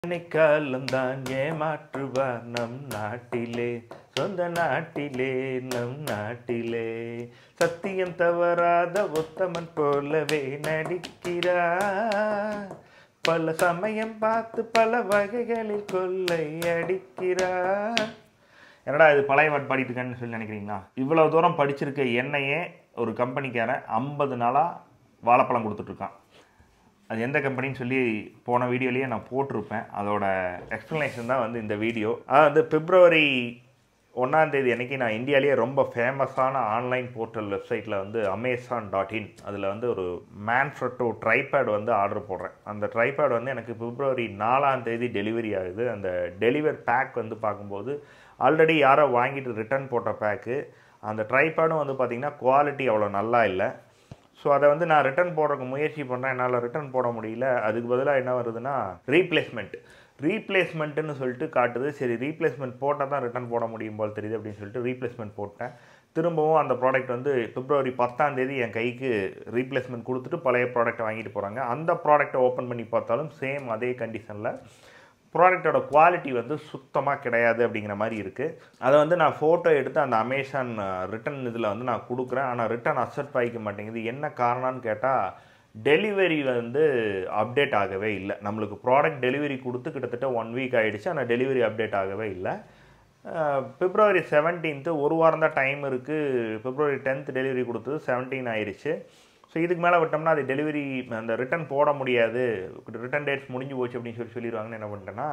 நிக்காலம் தான் ஏமாற்றுவார் நம் நாட்டிலே சொந்த நாட்டிலே நம் நாட்டிலே சத்தியம் தவறாத உத்தமன் போலவே நடிக்கிறார் பல சமயம் பார்த்து பல வகைகளில் கொள்ளை அடிக்கிறார் என்னடா இது பழைய பாட்டு பாடிட்டு இருக்கேன்னு சொல்லி நினைக்கிறீங்களா இவ்வளவு தூரம் படிச்சிருக்க என்னையே ஒரு கம்பெனிக்காரன் ஐம்பது நாளாக வாழைப்பழம் கொடுத்துட்ருக்கான் அது எந்த கம்பெனின்னு சொல்லி போன வீடியோலேயே நான் போட்டிருப்பேன் அதோட எக்ஸ்ப்ளனேஷன் தான் வந்து இந்த வீடியோ அது வந்து பிப்ரவரி ஒன்றாந்தேதி அன்னைக்கு நான் இந்தியாவிலேயே ரொம்ப ஃபேமஸான ஆன்லைன் போர்ட்டல் வெப்சைட்டில் வந்து அமேசான் டாட் இன் அதில் வந்து ஒரு மேன்ஃப்ரட்டோ ட்ரைபேட் வந்து ஆர்டர் போடுறேன் அந்த ட்ரைபேட் வந்து எனக்கு பிப்ரவரி நாலாம் தேதி டெலிவரி ஆகுது அந்த டெலிவர் பேக் வந்து பார்க்கும்போது ஆல்ரெடி யாரோ வாங்கிட்டு ரிட்டர்ன் போட்ட பேக்கு அந்த ட்ரைபேடும் வந்து பார்த்திங்கன்னா குவாலிட்டி அவ்வளோ நல்லா இல்லை ஸோ அதை வந்து நான் ரிட்டர்ன் போடுறதுக்கு முயற்சி பண்ணுறேன் என்னால் ரிட்டர்ன் போட முடியல அதுக்கு பதிலாக என்ன வருதுன்னா ரீப்ளேஸ்மெண்ட் ரீப்ளேஸ்மெண்ட்டுன்னு சொல்லிட்டு காட்டுது சரி ரீப்ளேஸ்மெண்ட் போட்டால் தான் ரிட்டர்ன் போட முடியும் போல் தெரியுது அப்படின்னு சொல்லிட்டு ரீப்ளேஸ்மெண்ட் போட்டேன் திரும்பவும் அந்த ப்ராடக்ட் வந்து பிப்ரவரி பத்தாம் தேதி என் கைக்கு ரீப்ளேஸ்மெண்ட் கொடுத்துட்டு பழைய ப்ராடக்ட்டை வாங்கிட்டு போகிறாங்க அந்த ப்ராடக்ட்டை ஓப்பன் பண்ணி பார்த்தாலும் சேம் அதே கண்டிஷனில் ப்ராடக்டோட குவாலிட்டி வந்து சுத்தமாக கிடையாது அப்படிங்கிற மாதிரி இருக்குது அதை வந்து நான் ஃபோட்டோ எடுத்து அந்த அமேசான் ரிட்டன் இதில் வந்து நான் கொடுக்குறேன் ஆனால் ரிட்டன் அக்செப்ட் ஆகிக்க மாட்டேங்குது என்ன காரணம்னு கேட்டால் டெலிவரி வந்து அப்டேட் ஆகவே இல்லை நம்மளுக்கு ப்ராடக்ட் டெலிவரி கொடுத்து கிட்டத்தட்ட ஒன் வீக் ஆகிடுச்சு ஆனால் டெலிவரி அப்டேட் ஆகவே இல்லை பிப்ரவரி செவன்டீன்த்து ஒரு வாரம் தான் டைம் இருக்குது பிப்ரவரி டென்த் டெலிவரி கொடுத்தது செவன்டீன் ஆயிடுச்சு ஸோ இதுக்கு மேலே விட்டோம்னா அது டெலிவரி அந்த ரிட்டன் போட முடியாது ரிட்டன் டேட்ஸ் முடிஞ்சு போச்சு அப்படின்னு சொல்லி சொல்லிடுவாங்கன்னு என்ன பண்ணிட்டேன்னா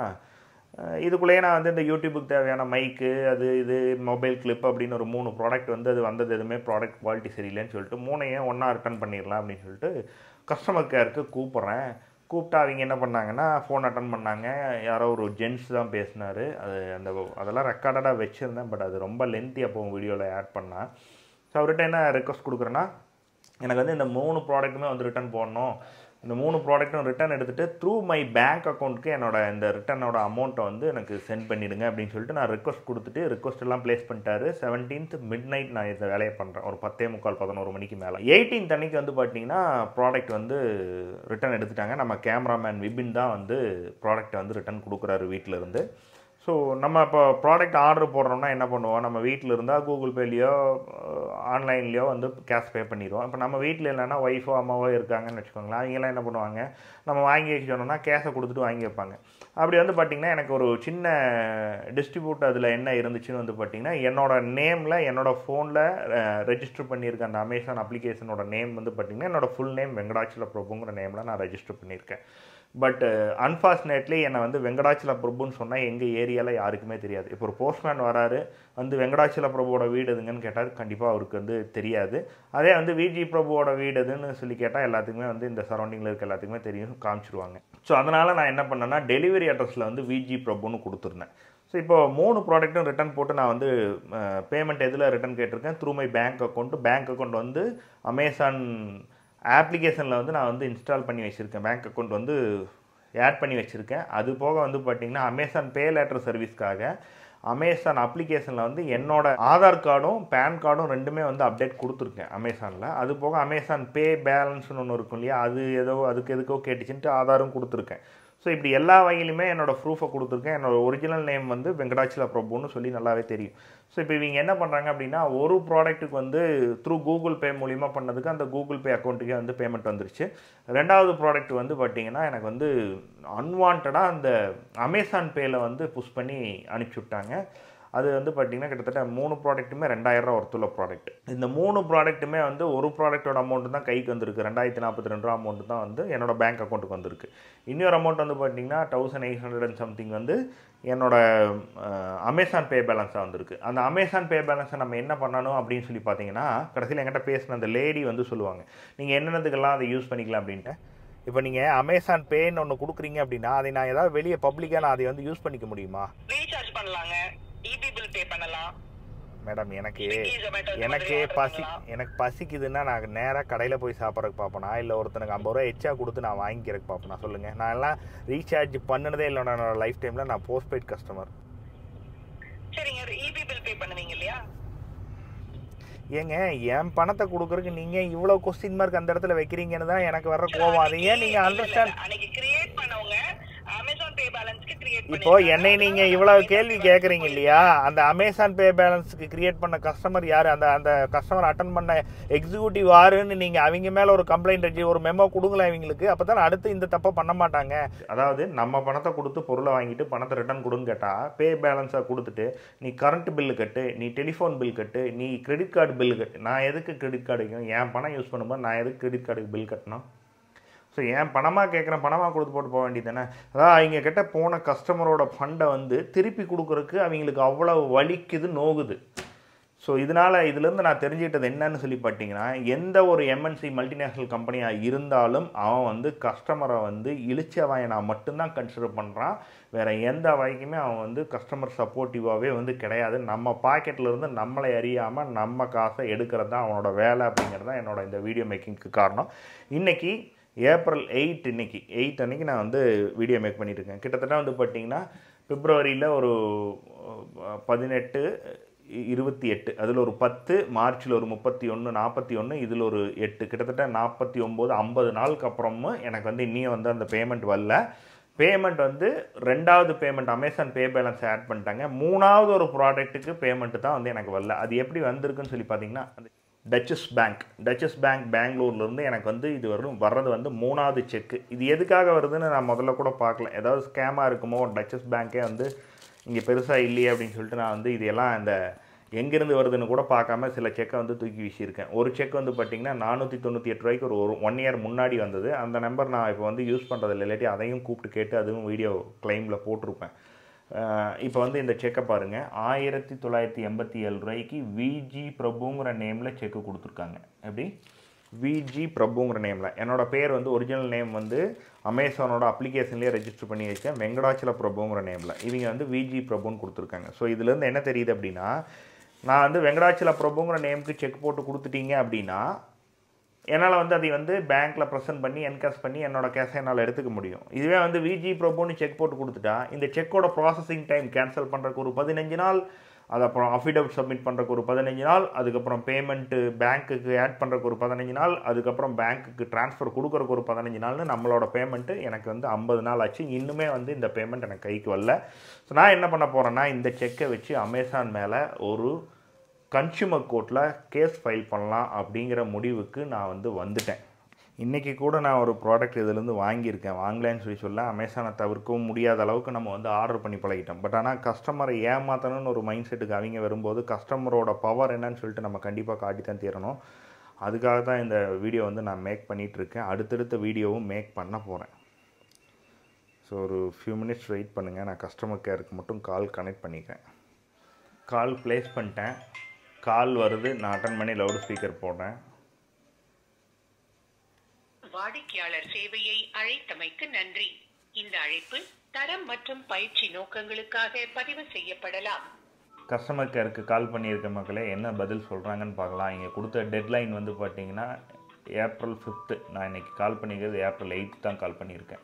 அஹ் இதுக்குள்ளேயே நான் வந்து இந்த யூடியூபுக்கு தேவையான மைக்கு அது இது மொபைல் கிளிப் அப்படின்னு ஒரு மூணு ப்ராடக்ட் வந்து அது வந்தது எதுவுமே ப்ராடக்ட் குவாலிட்டி சரியில்லைன்னு சொல்லிட்டு மூணையும் ஒன்றா ரிட்டர்ன் பண்ணிடலாம் அப்படின்னு சொல்லிட்டு கஸ்டமர் கேருக்கு கூப்பிட்றேன் கூப்பிட்டா அவங்க என்ன பண்ணாங்கன்னா ஃபோன் அட்டன் பண்ணாங்க யாரோ ஒரு ஜென்ஸ் தான் பேசினார் அது அந்த அதெல்லாம் ரெக்கார்டடாக வச்சுருந்தேன் பட் அது ரொம்ப லென்த்தி அப்போ வீடியோவில் ஆட் பண்ணேன் ஸோ அவர்கிட்ட என்ன ரெக்வஸ்ட் கொடுக்குறேன்னா எனக்கு வந்து இந்த மூணு ப்ராடக்ட்டுமே வந்து ரிட்டர்ன் போடணும் இந்த மூணு ப்ராடக்ட்டும் ரிட்டர்ன் எடுத்துகிட்டு த்ரூ மை பேங்க் அக்கௌண்ட்டுக்கு என்னோட இந்த ரிட்டர்னோட அமௌண்ட்டை வந்து எனக்கு சென்ட் பண்ணிடுங்க அப்படின்னு சொல்லிட்டு நான் ரிக்வஸ்ட் கொடுத்துட்டு ரிக்வஸ்ட் எல்லாம் ப்ளேஸ் பண்ணிட்டாரு செவன்டீன்த் மிட் நைட் நான் இந்த வேலையை பண்ணுறேன் ஒரு பத்தே முக்கால் பதினோரு மணிக்கு மேலே எயிட்டீன்த் அன்னைக்கு வந்து பார்த்தீங்கன்னா ப்ராடக்ட் வந்து ரிட்டர்ன் எடுத்துட்டாங்க நம்ம கேமராமேன் விபின் தான் வந்து ப்ராடக்ட்டை வந்து ரிட்டர்ன் கொடுக்குறாரு வீட்டில் இருந்து ஸோ நம்ம இப்போ ப்ராடக்ட் ஆர்டர் போடுறோம்னா என்ன பண்ணுவோம் நம்ம வீட்டில் இருந்தால் கூகுள் பேலேயோ ஆன்லைன்லேயோ வந்து கேஷ் பே பண்ணிடுவோம் இப்போ நம்ம வீட்டில் இல்லைன்னா ஒய்ஃபோ அம்மாவோ இருக்காங்கன்னு வச்சுக்கோங்களேன் அவங்கெல்லாம் என்ன பண்ணுவாங்க நம்ம வாங்கி வைக்க சொன்னோம்னா கேஷை கொடுத்துட்டு வாங்கி வைப்பாங்க அப்படி வந்து பார்த்திங்கன்னா எனக்கு ஒரு சின்ன டிஸ்ட்ரிபியூட் அதில் என்ன இருந்துச்சுன்னு வந்து பார்த்திங்கன்னா என்னோட நேமில் என்னோட ஃபோனில் ரெஜிஸ்டர் பண்ணியிருக்க அந்த அமேசான் அப்ளிகேஷனோட நேம் வந்து பார்த்திங்கன்னா என்னோட ஃபுல் நேம் வெங்கடாச்சல பிரபுங்கிற நேமில் நான் ரெஜிஸ்டர் பண்ணியிருக்கேன் பட் அன்ஃபார்ச்சுனேட்லி என்னை வந்து வெங்கடாச்சல பிரபுன்னு சொன்னால் எங்கள் ஏரியாவில் யாருக்குமே தெரியாது இப்போ ஒரு போஸ்ட்மேன் வராரு வந்து வெங்கடாச்சல பிரபுவோட வீடு எதுங்கன்னு கேட்டால் கண்டிப்பாக அவருக்கு வந்து தெரியாது அதே வந்து விஜி பிரபுவோட வீடு எதுன்னு சொல்லி கேட்டால் எல்லாத்துக்குமே வந்து இந்த சரௌண்டிங்கில் இருக்க எல்லாத்துக்குமே தெரியும் காமிச்சிருவாங்க ஸோ அதனால் நான் என்ன பண்ணேன்னா டெலிவரி அட்ரஸில் வந்து விஜி பிரபுன்னு கொடுத்துருந்தேன் ஸோ இப்போ மூணு ப்ராடக்ட்டும் ரிட்டர்ன் போட்டு நான் வந்து பேமெண்ட் எதில் ரிட்டர்ன் கேட்டிருக்கேன் through my bank account bank account வந்து அமேசான் ஆப்ளிகேஷனில் வந்து நான் வந்து இன்ஸ்டால் பண்ணி வச்சுருக்கேன் பேங்க் அக்கௌண்ட் வந்து ஆட் பண்ணி வச்சுருக்கேன் அது போக வந்து பார்த்திங்கன்னா அமேசான் பே லேட்டர் சர்வீஸ்க்காக அமேசான் அப்ளிகேஷனில் வந்து என்னோட ஆதார் கார்டும் பேன் கார்டும் ரெண்டுமே வந்து அப்டேட் கொடுத்துருக்கேன் அமேசானில் அது போக அமேசான் பே பேலன்ஸ்னு ஒன்று இருக்கும் இல்லையா அது ஏதோ அதுக்கு எதுக்கோ கேட்டுச்சுன்ட்டு ஆதாரும் கொடுத்துருக்கேன் ஸோ இப்படி எல்லா வகையிலுமே என்னோட ப்ரூஃபை கொடுத்துருக்கேன் என்னோட ஒரிஜினல் நேம் வந்து வெங்கடாச்சல பிரபுன்னு சொல்லி நல்லாவே தெரியும் ஸோ இப்போ இவங்க என்ன பண்ணுறாங்க அப்படின்னா ஒரு ப்ராடக்ட்டுக்கு வந்து த்ரூ கூகுள் பே மூலிமா பண்ணதுக்கு அந்த கூகுள் பே அக்கௌண்ட்டுக்கே வந்து பேமெண்ட் வந்துருச்சு ரெண்டாவது ப்ராடக்ட் வந்து பார்த்தீங்கன்னா எனக்கு வந்து அன்வான்டாக அந்த அமேசான் பேயில் வந்து புஷ் பண்ணி அனுப்பிச்சி விட்டாங்க அது வந்து பார்த்திங்கன்னா கிட்டத்தட்ட மூணு ப்ராடக்ட்டுமே ரெண்டாயிரம் ஒருத்துள்ள ப்ராடக்ட் இந்த மூணு ப்ராடக்ட்டுமே வந்து ஒரு ப்ராடக்ட்டோட அமௌண்ட் தான் கைக்கு வந்திருக்கு ரெண்டாயிரத்தி நாற்பத்தி ரெண்டு ரூபா அமௌண்ட் தான் வந்து என்னோட பேங்க் அக்கௌண்ட்டுக்கு வந்திருக்கு இன்னொரு அமௌண்ட் வந்து பார்த்திங்கன்னா thousand eight hundred and something வந்து என்னோட அமேசான் பே பேலன்ஸாக வந்திருக்கு அந்த அமேசான் பே பேலன்ஸை நம்ம என்ன பண்ணணும் அப்படின்னு சொல்லி பார்த்தீங்கன்னா கடைசியில் என்கிட்ட பேசின அந்த லேடி வந்து சொல்லுவாங்க நீங்கள் என்னென்னதுக்கெல்லாம் அதை யூஸ் பண்ணிக்கலாம் அப்படின்ட்டு இப்போ நீங்கள் அமேசான் பேன்னு ஒன்று கொடுக்குறீங்க அப்படின்னா அதை நான் ஏதாவது வெளியே பப்ளிக்காக நான் அதை வந்து யூஸ் பண்ணிக்க முடியுமா ரீசார்ஜ் பண்ணலாங்க இபி பில் பே பண்ணலாம் மேடம் எனக்கு Swiggy, Zomato இந்த எனக்கு மாதிரி order பசி பண்ணலாம். எனக்கு பசிக்குதுன்னா நான் நேராக கடையில் போய் சாப்பிட்றதுக்கு பார்ப்பேனா இல்லை ஒருத்தனுக்கு ஐம்பது ரூபா எச்சா கொடுத்து நான் வாங்கிக்கிறதுக்கு பார்ப்பேனா சொல்லுங்கள் நான் எல்லாம் ரீசார்ஜ் பண்ணினதே இல்லை என்னோட லைஃப் டைமில் நான் போஸ்ட் பெய்ட் கஸ்டமர் சரிங்க இபி பில் பே பண்ணுவீங்க இல்லையா ஏங்க என் பணத்தை கொடுக்குறதுக்கு நீங்கள் இவ்வளோ கொஸ்டின் மார்க் அந்த இடத்துல வைக்கிறீங்கன்னு தான் எனக்கு வர்ற கோவம் அதை ஏன் நீங்கள் இல்ல, இல்ல, அண்டர்ஸ்டாண்ட் இல்ல. அன்னைக்கு கிரியேட் பண்ணவங்க அமேசான் பே பேலன்ஸ் இப்போ என்னை நீங்க இவ்வளவு கேள்வி கேக்குறீங்க இல்லையா அந்த அமேசான் பே பேலன்ஸ்க்கு கிரியேட் பண்ண கஸ்டமர் யாரு அந்த அந்த கஸ்டமர் அட்டன் பண்ண எக்ஸிக்யூட்டிவ் யாருன்னு நீங்க அவங்க மேல ஒரு கம்ப்ளைண்ட் வச்சு ஒரு மெமோ கொடுங்களேன் இவங்களுக்கு அப்பதான் அடுத்து இந்த தப்பை பண்ண மாட்டாங்க அதாவது நம்ம பணத்தை கொடுத்து பொருளை வாங்கிட்டு பணத்தை ரிட்டர்ன் கொடுன்னு கேட்டா பே பேலன்ஸை கொடுத்துட்டு நீ கரண்ட் பில்லு கட்டு நீ டெலிஃபோன் பில் கட்டு நீ கிரெடிட் கார்டு பில் கட்டு நான் எதுக்கு கிரெடிட் கார்டு வைக்கணும் என் பணம் யூஸ் பண்ணும்போது நான் எதுக்கு கிரெடிட் கார்டுக்கு பில் கட்டணும் ஸோ ஏன் பணமாக கேட்குறேன் பணமாக கொடுத்து போட்டு போக வேண்டியது தானே அதான் அவங்க கிட்ட போன கஸ்டமரோட ஃபண்டை வந்து திருப்பி கொடுக்குறதுக்கு அவங்களுக்கு அவ்வளோ வலிக்குது நோகுது ஸோ இதனால் இதுலேருந்து நான் தெரிஞ்சுக்கிட்டது என்னன்னு சொல்லி பார்த்தீங்கன்னா எந்த ஒரு எம்என்சி மல்டிநேஷ்னல் கம்பெனியாக இருந்தாலும் அவன் வந்து கஸ்டமரை வந்து இழிச்சவாயனா மட்டும்தான் கன்சிடர் பண்ணுறான் வேறு எந்த வகைக்குமே அவன் வந்து கஸ்டமர் சப்போர்ட்டிவாகவே வந்து கிடையாது நம்ம பாக்கெட்டில் இருந்து நம்மளை அறியாமல் நம்ம காசை எடுக்கிறது தான் அவனோட வேலை அப்படிங்கிறது தான் என்னோட இந்த வீடியோ மேக்கிங்க்கு காரணம் இன்றைக்கி ஏப்ரல் எயிட் இன்னைக்கு எயிட் அன்னைக்கு நான் வந்து வீடியோ மேக் பண்ணிட்டு இருக்கேன் கிட்டத்தட்ட வந்து பார்த்தீங்கன்னா பிப்ரவரியில் ஒரு அஹ், பதினெட்டு இ- இருபத்தி எட்டு அதில் ஒரு பத்து மார்ச்சில் ஒரு முப்பத்தி ஒன்று நாற்பத்தி ஒன்று இதில் ஒரு எட்டு கிட்டத்தட்ட நாற்பத்தி ஒம்பது ஐம்பது நாளுக்கு அப்புறமும் எனக்கு வந்து இன்னியும் வந்து அந்த பேமெண்ட் வரல பேமெண்ட் வந்து ரெண்டாவது payment Amazon pay balance add பண்ணிட்டாங்க மூணாவது ஒரு ப்ராடக்ட்டுக்கு பேமெண்ட்டு தான் வந்து எனக்கு வரல அது எப்படி வந்திருக்குன்னு சொல்லி பார்த்தீங்கன்னா டச்சஸ் பேங்க் டச்சஸ் பேங்க் பெங்களூர்லேருந்து எனக்கு வந்து இது வரும் வர்றது வந்து மூணாவது செக்கு இது எதுக்காக வருதுன்னு நான் முதல்ல கூட பார்க்கல ஏதாவது ஸ்கேமாக இருக்குமோ டச்சஸ் பேங்க்கே வந்து இங்கே பெருசாக இல்லையே அப்படின்னு சொல்லிட்டு நான் வந்து இது எல்லாம் இந்த எங்கேருந்து வருதுன்னு கூட பார்க்காம சில செக்கை வந்து தூக்கி வீசியிருக்கேன் ஒரு செக் வந்து பார்த்தீங்கன்னா நானூற்றி தொண்ணூற்றி எட்டு ரூபாய்க்கு ஒரு ஒரு ஒன் இயர் முன்னாடி வந்தது அந்த நம்பர் நான் இப்போ வந்து யூஸ் பண்ணுறது இல்லை இல்லாட்டி அதையும் கூப்பிட்டு கேட்டு அதுவும் வீடியோ கிளைமில் போட்டிருப்பேன் இப்போ வந்து இந்த செக்கை பாருங்கள் ஆயிரத்தி தொள்ளாயிரத்தி எண்பத்தி ஏழு ரூபாய்க்கு விஜி பிரபுங்கிற நேமில் செக்கு கொடுத்துருக்காங்க எப்படி விஜி பிரபுங்கிற நேமில் என்னோட பேர் வந்து ஒரிஜினல் நேம் வந்து அமேசானோட அப்ளிகேஷன்லேயே ரெஜிஸ்டர் பண்ணி வச்சேன் வெங்கடாச்சல பிரபுங்கிற நேமில் இவங்க வந்து விஜி பிரபுன்னு கொடுத்துருக்காங்க ஸோ இதுலேருந்து என்ன தெரியுது அப்படின்னா நான் வந்து வெங்கடாச்சல பிரபுங்கிற நேமுக்கு செக் போட்டு கொடுத்துட்டீங்க அப்படின்னா என்னால் வந்து அதை வந்து பேங்க்கில் ப்ரெசென்ட் பண்ணி என்கேஷ் பண்ணி என்னோட கேஷை என்னால் எடுத்துக்க முடியும் இதுவே வந்து விஜி ப்ரோபோன்னு செக் போட்டு கொடுத்துட்டா இந்த செக்கோட ப்ராசஸிங் டைம் கேன்சல் பண்ணுறக்கு ஒரு பதினஞ்சு நாள் அது அப்புறம் அஃபிடவிட் சப்மிட் பண்ணுறக்கு ஒரு பதினஞ்சு நாள் அதுக்கப்புறம் பேமெண்ட்டு பேங்க்குக்கு ஆட் பண்ணுறக்கு ஒரு பதினஞ்சு நாள் அதுக்கப்புறம் பேங்க்குக்கு ட்ரான்ஸ்ஃபர் கொடுக்குறக்கு ஒரு பதினஞ்சு நாள்னு நம்மளோட பேமெண்ட்டு எனக்கு வந்து ஐம்பது நாள் ஆச்சு இன்னுமே வந்து இந்த பேமெண்ட் எனக்கு கைக்கு வரல ஸோ நான் என்ன பண்ண போகிறேன்னா இந்த செக்கை வச்சு அமேசான் மேலே ஒரு கன்சியூமர் கோர்ட்டில் கேஸ் ஃபைல் பண்ணலாம் அப்படிங்கிற முடிவுக்கு நான் வந்து வந்துட்டேன் இன்றைக்கி கூட நான் ஒரு ப்ராடக்ட் இதுலேருந்து வாங்கியிருக்கேன் வாங்கலைன்னு சொல்லி சொல்ல அமேசானை தவிர்க்கவும் முடியாத அளவுக்கு நம்ம வந்து ஆர்டர் பண்ணி பழகிட்டோம் பட் ஆனால் கஸ்டமரை ஏமாற்றணும்னு ஒரு மைண்ட் செட்டுக்கு அவங்க வரும்போது கஸ்டமரோட பவர் என்னன்னு சொல்லிட்டு நம்ம கண்டிப்பாக காட்டி தான் தீரணும் அதுக்காக தான் இந்த வீடியோ வந்து நான் மேக் பண்ணிகிட்டு இருக்கேன் அடுத்தடுத்த வீடியோவும் மேக் பண்ண போகிறேன் ஸோ ஒரு ஃபியூ மினிட்ஸ் வெயிட் பண்ணுங்கள் நான் கஸ்டமர் கேருக்கு மட்டும் கால் கனெக்ட் பண்ணிக்கிறேன் கால் ப்ளேஸ் பண்ணிட்டேன் கால் வருது நான் அட்டன் பண்ணி லவுட் ஸ்பீக்கர் போடுறேன் வாடிக்கையாளர் சேவையை அழைத்தமைக்கு நன்றி இந்த அழைப்பு தரம் மற்றும் பயிற்சி நோக்கங்களுக்காக பதிவு செய்யப்படலாம் கஸ்டமர் கேருக்கு கால் பண்ணியிருக்க மக்களே என்ன பதில் சொல்கிறாங்கன்னு பார்க்கலாம் இங்கே கொடுத்த டெட்லைன் வந்து பார்த்தீங்கன்னா ஏப்ரல் ஃபிஃப்த்து நான் இன்னைக்கு கால் பண்ணிக்கிறது ஏப்ரல் எயித்து தான் கால் பண்ணியிருக்கேன்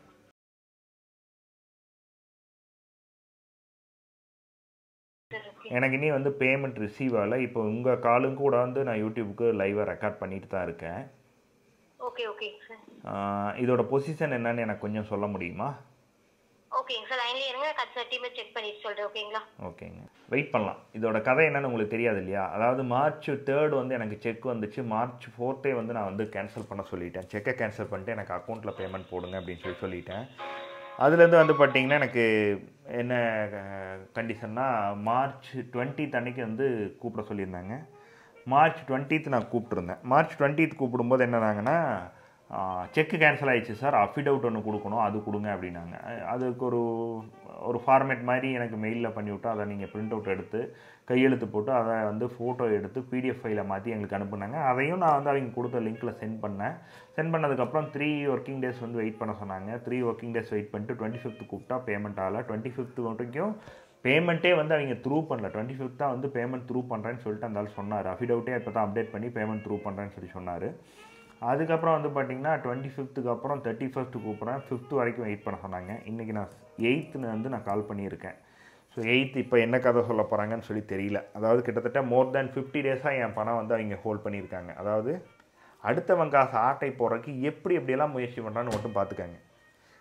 எனக்கு இனி வந்து பேமெண்ட் ரிசீவ் ஆகலை இப்போ உங்கள் காலும் கூட வந்து நான் யூடியூப்புக்கு லைவாக ரெக்கார்ட் பண்ணிட்டு தான் இருக்கேன் ஓகே ஓகேங்க சார் ஆஹ் இதோட பொசிஷன் என்னன்னு எனக்கு கொஞ்சம் சொல்ல முடியுமா ஓகேங்க சார் லைன்ல இருங்க கட் சர்டிஃபிகேட் செக் பண்ணிட்டு சொல்றேன் ஓகேங்களா ஓகேங்க வெயிட் பண்ணலாம் இதோட கதை என்னன்னு உங்களுக்கு தெரியாது இல்லையா அதாவது மார்ச் தேர்ட் வந்து எனக்கு செக் வந்துச்சு மார்ச் ஃபோர்த்தே வந்து நான் வந்து கேன்சல் பண்ண சொல்லிட்டேன் செக்கை கேன்சல் பண்ணிட்டு எனக்கு அக்கௌண்ட்டில் பேமெண்ட் போடுங்க அப்படின்னு சொல்லி சொல்லிட்டேன் அதுலேருந்து வந்து பார்த்தீங்கன்னா எனக்கு என்ன கண்டிஷன்னா மார்ச் டுவெண்ட்டித் அன்னைக்கு வந்து கூப்பிட சொல்லியிருந்தாங்க மார்ச் டுவெண்ட்டீத் நான் கூப்பிட்ருந்தேன் மார்ச் டுவெண்ட்டீத் கூப்பிடும்போது என்னன்னாங்கன்னா செக்கு கேன்சல் ஆயிடுச்சு சார் அஃபிடவுட் ஒன்று கொடுக்கணும் அது கொடுங்க அப்படின்னாங்க அஹ் அதுக்கு ஒரு ஒரு ஃபார்மேட் மாதிரி எனக்கு மெயிலில் பண்ணி விட்டு அதை நீங்கள் பிரிண்ட் அவுட் எடுத்து கையெழுத்து போட்டு அதை வந்து ஃபோட்டோ எடுத்து பிடிஎஃப் ஃபைலை மாற்றி எங்களுக்கு அனுப்புனாங்க அதையும் நான் வந்து அவங்க கொடுத்த லிங்க்கில் சென்ட் பண்ணேன் சென்ட் பண்ணதுக்கப்புறம் த்ரீ ஒர்க்கிங் டேஸ் வந்து வெயிட் பண்ண சொன்னாங்க த்ரீ ஒர்க்கிங் டேஸ் வெயிட் பண்ணிட்டு டுவெண்ட்டி ஃபிஃப்த் கூப்பிட்டா பேமெண்ட் ஆகலை டுவெண்ட்டி ஃபிஃப்த் வரைக்கும் பேமெண்ட்டே வந்து அவங்க த்ரூ பண்ணல டுவெண்ட்டி ஃபிஃப்த் தான் வந்து பேமெண்ட் த்ரூ பண்ணுறேன்னு சொல்லிட்டு அந்த ஆள் சொன்னார் அஃபிடவுட்டே இப்போ தான் அப்டேட் பண்ணி பேமெண்ட் த்ரூ பண்ணுறேன்னு சொல்லி சொன்னார் அதுக்கப்புறம் வந்து பார்த்தீங்கன்னா டுவெண்ட்டி ஃபிஃப்த்துக்கு அப்புறம் தேர்ட்டி ஃபஸ்ட்டு கூப்பிட்றேன் ஃபிஃப்த் வரைக்கும் வெயிட் பண்ண சொன்னாங்க இன்றைக்கி நான் எயித்துன்னு வந்து நான் கால் பண்ணியிருக்கேன் ஸோ எயித் இப்போ என்ன கதை சொல்ல போகிறாங்கன்னு சொல்லி தெரியல அதாவது கிட்டத்தட்ட மோர் தேன் ஃபிஃப்டி டேஸாக என் பணம் வந்து அவங்க ஹோல்ட் பண்ணியிருக்காங்க அதாவது அடுத்தவன் காசு ஆட்டை போடுறதுக்கு எப்படி எப்படியெல்லாம் முயற்சி பண்ணுறான்னு மட்டும் பார்த்துக்கங்க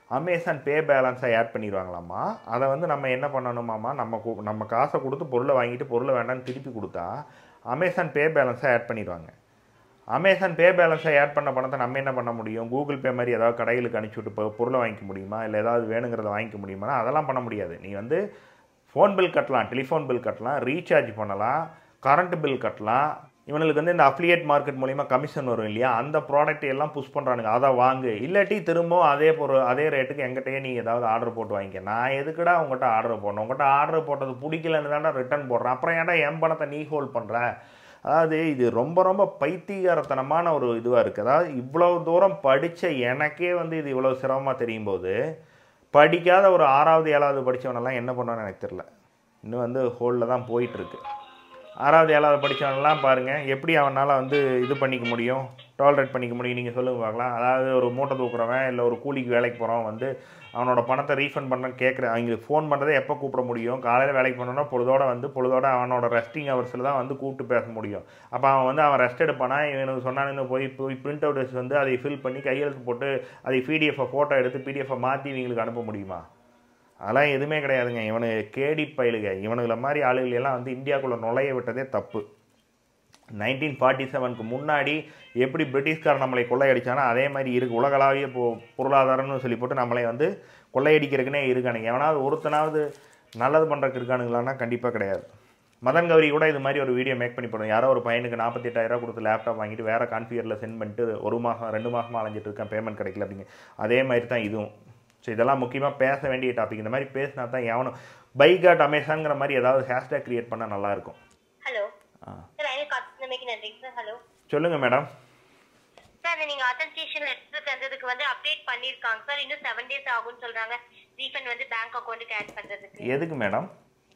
அமேசான் பே பேலன்ஸை ஆட் பண்ணிடுவாங்களாம்மா அதை வந்து நம்ம என்ன பண்ணணுமாம்மா நம்ம கு- நம்ம காசை கொடுத்து பொருளை வாங்கிட்டு பொருளை வேண்டாம்னு திருப்பி கொடுத்தா அமேசான் பே பேலன்ஸை ஆட் பண்ணிடுவாங்க அமேசான் பே பேலன்ஸை ஆட் பண்ண பணத்தை நம்ம என்ன பண்ண முடியும் கூகுள் பே மாதிரி ஏதாவது கடைகளுக்கு அனுப்பிச்சி விட்டு பொ- பொருளை வாங்கிக்க முடியுமா இல்லை ஏதாவது வேணுங்கிறத வாங்கிக்க முடியுமா அதெல்லாம் பண்ண முடியாது நீ வந்து ஃபோன் பில் கட்டலாம் டெலிஃபோன் பில் கட்டலாம் ரீசார்ஜ் பண்ணலாம் கரண்ட் பில் கட்டலாம் இவனுக்கு வந்து இந்த அஃப்லியேட் மார்க்கெட் மூலிமா கமிஷன் வரும் இல்லையா அந்த ப்ராடக்ட் எல்லாம் புஷ் பண்ணுறானுங்க அதை வாங்கு இல்லாட்டி திரும்பவும் அதே பொருள் அதே ரேட்டுக்கு எங்கிட்டயே நீ ஏதாவது ஆர்டர் போட்டு வாங்கிக்க நான் எதுக்குடா உங்கள்கிட்ட ஆர்டர் போடணும் உங்கள்கிட்ட ஆர்டர் போட்டது பிடிக்கலன்னு தானே ரிட்டர்ன் போடுறேன் அப்புறம் ஏன்டா என் பணத்தை நீ ஹோல்ட் பண்ணுற அதாவது இது ரொம்ப ரொம்ப பைத்தியகாரத்தனமான ஒரு இதுவாக இருக்குது அதாவது இவ்வளோ தூரம் படித்த எனக்கே வந்து இது இவ்வளோ சிரமமாக தெரியும் போது படிக்காத ஒரு ஆறாவது ஏழாவது படித்தவனெல்லாம் என்ன பண்ணுவான்னு எனக்கு தெரில இன்னும் வந்து ஹோலில் தான் போயிட்டுருக்கு ஆறாவது ஏழாவது படித்தவனெல்லாம் பாருங்கள் எப்படி அவனால் வந்து இது பண்ணிக்க முடியும் டாலரேட் பண்ணிக்க முடியும் நீங்கள் சொல்லுங்க பார்க்கலாம் அதாவது ஒரு மூட்டை தூக்குறவன் இல்லை ஒரு கூலிக்கு வேலைக்கு போகிறவன் வந்து அவனோட பணத்தை ரீஃபண்ட் பண்ண கேட்குற அவங்களுக்கு ஃபோன் பண்ணுறதை எப்போ கூப்பிட முடியும் காலையில் வேலைக்கு போனோன்னா பொழுதோட வந்து பொழுதோட அவனோட ரெஸ்டிங் ஹவர்ஸில் தான் வந்து கூப்பிட்டு பேச முடியும் அப்போ அவன் வந்து அவன் ரெஸ்ட் எடுப்பானா இவனுக்கு சொன்னான்னு போய் போய் பிரிண்ட் அவுட் வந்து அதை ஃபில் பண்ணி கையெழுத்து போட்டு அதை பிடிஎஃபை ஃபோட்டோ எடுத்து பிடிஎஃபை மாற்றி இவங்களுக்கு அனுப்ப முடியுமா அதெல்லாம் எதுவுமே கிடையாதுங்க இவனு கேடி பயிலுங்க இவனுங்களை மாதிரி ஆளுகள் எல்லாம் வந்து இந்தியாக்குள்ளே நுழைய விட்டதே தப்பு நைன்டீன் ஃபார்ட்டி செவனுக்கு முன்னாடி எப்படி பிரிட்டிஷ்காரன் நம்மளை கொள்ளையடிச்சானோ அதே மாதிரி இருக்கு உலகளாவிய பொ பொருளாதாரம்னு சொல்லி போட்டு நம்மளை வந்து கொள்ளையடிக்கிறதுக்குனே இருக்கானுங்க எவனாவது ஒருத்தனாவது நல்லது பண்ணுறதுக்கு இருக்கானுங்களான்னா கண்டிப்பாக கிடையாது மதன் கௌரி கூட இது மாதிரி ஒரு வீடியோ மேக் பண்ணி போடுறோம் யாரோ ஒரு பையனுக்கு நாற்பத்தெட்டாயிரம் கொடுத்து லேப்டாப் வாங்கிட்டு வேறு கான்ஃபிகரில் சென்ட் பண்ணிட்டு ஒரு மாதம் ரெண்டு மாதமாக அலைஞ்சிட்டு இருக்கேன் பேமெண்ட் கிடைக்கல அப்படிங்க அதே மாதிரி தான் இதுவும் ஸோ இதெல்லாம் முக்கியமாக பேச வேண்டிய டாபிக் இந்த மாதிரி பேசினா தான் எவனும் பைகாட் அமேசான்ங்கிற மாதிரி ஏதாவது ஹேஷ்டேக் கிரியேட் பண்ணால் நல்லாயிருக்கும் ஹலோ ஆ சார் லைனில் காத்துனமைக்கு நன்றிங்க சார் ஹலோ சொல்லுங்கள் மேடம் சார் நீங்க அத்தன்டேஷன் எடுத்து தந்ததுக்கு வந்து அப்டேட் பண்ணிருக்காங்க சார் இன்னும் செவன் டேஸ் ஆகும்னு சொல்றாங்க ரீஃபண்ட் வந்து பேங்க் அக்கௌண்ட்டுக்கு ஆட் பண்றதுக்கு எதுக்கு மேடம்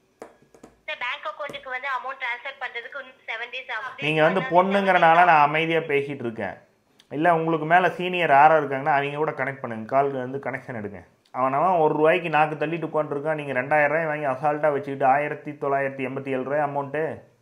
சார் பேங்க் அக்கௌண்ட்டுக்கு வந்து அமௌண்ட் ட்ரான்ஸ்ஃபர் பண்றதுக்கு இன்னும் செவன் டேஸ் ஆகும் நீங்கள் வந்து பொண்ணுங்கிறனால நான் அமைதியாக பேசிகிட்டு இருக்கேன் இல்லை உங்களுக்கு மேலே சீனியர் யாராக இருக்காங்கன்னா அவங்க கூட கனெக்ட் பண்ணுங்க காலுக்கு வந்து கனெக்ஷன் எடுங்க அவனவன் ஒரு ரூபாய்க்கு நாக்கு தள்ளிட்டு உட்காந்துருக்கான் நீங்கள் ரெண்டாயிரம் ரூபாய் வாங்கி அசால்ட்டாக வச்சுக்கிட்டு ஆயிரத்தி தொள்ளாயிரத்தி எண்பத்தி ஏழு ரூபாய் அமௌண்ட்டு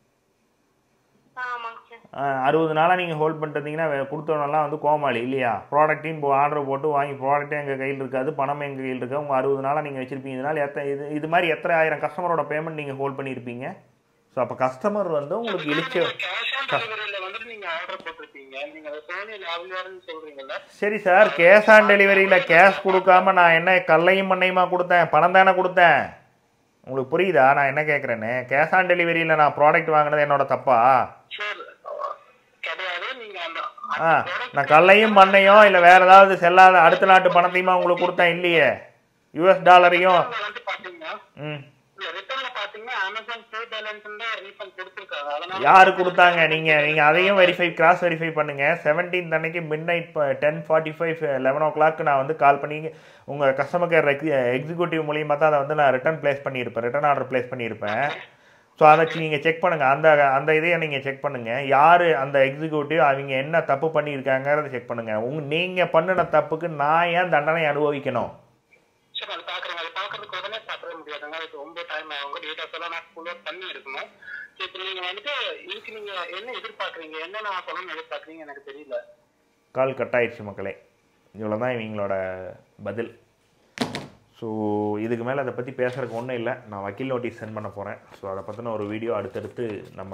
ஆமாங்க சார் அறுபது நாளாக நீங்கள் ஹோல்ட் பண்ணிட்டீங்கன்னா கொடுத்தவனெல்லாம் வந்து கோமாளி இல்லையா ப்ராடக்ட்டையும் இப்போ ஆர்டர் போட்டு வாங்கி ப்ராடக்ட்டும் எங்கள் கையில் இருக்காது பணமும் எங்கள் கையில் இருக்கா உங்கள் அறுபது நாளாக நீங்கள் வச்சுருப்பீங்க இதனால் எத்தனை இது இது மாதிரி எத்தனை ஆயிரம் கஸ்டமரோட பேமெண்ட் நீங்கள் ஹோல்ட் பண்ணியிருப்பீங்க ஸோ அப்போ கஸ்டமர் வந்து உங்களுக்கு இழிச்ச கேஷ் ஆன் டெலிவரியில வந்துட்டு நீங்க ஆர்டர் போட்டிருக்கீங்க நீங்க அதை சோனி லாவியார்னு சொல்றீங்கல்ல சரி சார் கேஷ் ஆன் டெலிவரியில் கேஷ் கொடுக்காம நான் என்ன கல்லையும் மண்ணையுமா கொடுத்தேன் பணம் தானே கொடுத்தேன் உங்களுக்கு புரியுதா நான் என்ன கேட்குறேன்னு கேஷ் ஆன் டெலிவரியில் நான் ப்ராடக்ட் வாங்கினது என்னோட தப்பா சார் கிடையாது நீங்க அந்த ஆ நான் கல்லையும் மண்ணையும் இல்லை வேற ஏதாவது செல்லாத அடுத்த நாட்டு பணத்தையுமா உங்களுக்கு கொடுத்தேன் இல்லையே யூஎஸ் டாலரையும் ரிட்டர்ன்ல வந்து பாத்தீங்கன்னா ம் இல்ல ரிட்டர்ன்ல பாத்தீங்கன்னா அமேசான் பே பேலன்ஸ் தான் ரீஃபண்ட் கொடுத்துருக்காங்க அதனால யாரு கொடுத்தாங்க நீங்க நீங்க அதையும் வெரிஃபை கிராஸ் வெரிஃபை பண்ணுங்க 17th அன்னைக்கு midnight ten forty five eleven o'clock நான் வந்து கால் பண்ணி உங்க கஸ்டமர் கேர் எக்ஸிக்யூட்டிவ் மூலியமா தான் அதை வந்து நான் ரிட்டர்ன் பிளேஸ் பண்ணியிருப்பேன் ரிட்டர்ன் ஆர்டர் பிளேஸ் பண்ணியிருப்பேன் ஸோ அதை நீங்கள் செக் பண்ணுங்க அந்த அந்த இதையை நீங்கள் செக் பண்ணுங்க யார் அந்த எக்ஸிக்யூட்டிவ் அவங்க என்ன தப்பு பண்ணியிருக்காங்கிறத செக் பண்ணுங்க உங்க நீங்கள் பண்ணின தப்புக்கு நான் ஏன் தண்டனை அனுபவிக்கணும் சார் அது பாக்குறேன் அது பாக்குறதுக்கு உடனே பாக்கவே முடியாதுங்க அதுக்கு ரொம்ப டைம் ஆகும் டேட்டாஸ் எல்லாம் நான் ஃபுல்லா பண்ணி இருக்கணும் So, இப்போ நீங்க வந்துட்டு இதுக்கு நீங்க என்ன எதிர்பார்க்கறீங்க என்ன நான் சொல்லணும்னு எதிர்பார்க்கறீங்க எனக்கு தெரியல கால் கட் ஆயிடுச்சு மக்களே இவ்வளோ தான் இவங்களோட பதில் ஸோ இதுக்கு மேலே அதை பற்றி பேசுறதுக்கு ஒன்றும் இல்லை நான் வக்கீல் நோட்டீஸ் சென்ட் பண்ண போகிறேன் ஸோ அதை பற்றின ஒரு வீடியோ அடுத்தடுத்து நம்ம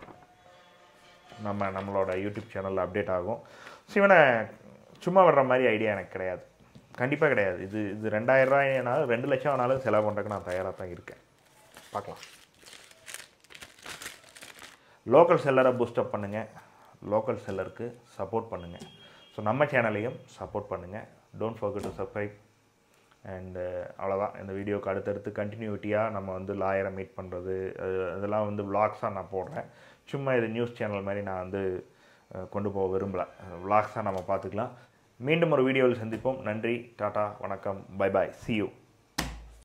நம்ம நம்மளோட யூடியூப் சேனலில் அப்டேட் ஆகும் ஸோ இவனை சும்மா வர்ற மாதிரி ஐடியா எனக்கு கிடையாது கண்டிப்பாக கிடையாது இது இது ரெண்டாயிரம் ரூபாய்னாலும் ரெண்டு லட்சம் ஆனாலும் செலவு பண்ணுறதுக்கு நான் தயாராக தான் இருக்கேன் பார்க்கலாம் லோக்கல் செல்லரை பூஸ்டப் பண்ணுங்கள் லோக்கல் செல்லருக்கு சப்போர்ட் பண்ணுங்கள் ஸோ நம்ம சேனலையும் சப்போர்ட் பண்ணுங்கள் don't forget to subscribe and அவ்வளோதான் இந்த வீடியோக்கு அடுத்தடுத்து கண்டினியூட்டியாக நம்ம வந்து லாயரை மீட் பண்ணுறது அதெல்லாம் வந்து விளாக்ஸாக நான் போடுறேன் சும்மா இது நியூஸ் சேனல் மாதிரி நான் வந்து அஹ், கொண்டு போக விரும்பல விளாக்ஸாக நம்ம பார்த்துக்கலாம் மீண்டும் ஒரு வீடியோவில் சந்திப்போம் நன்றி டாடா வணக்கம் பை பாய் see you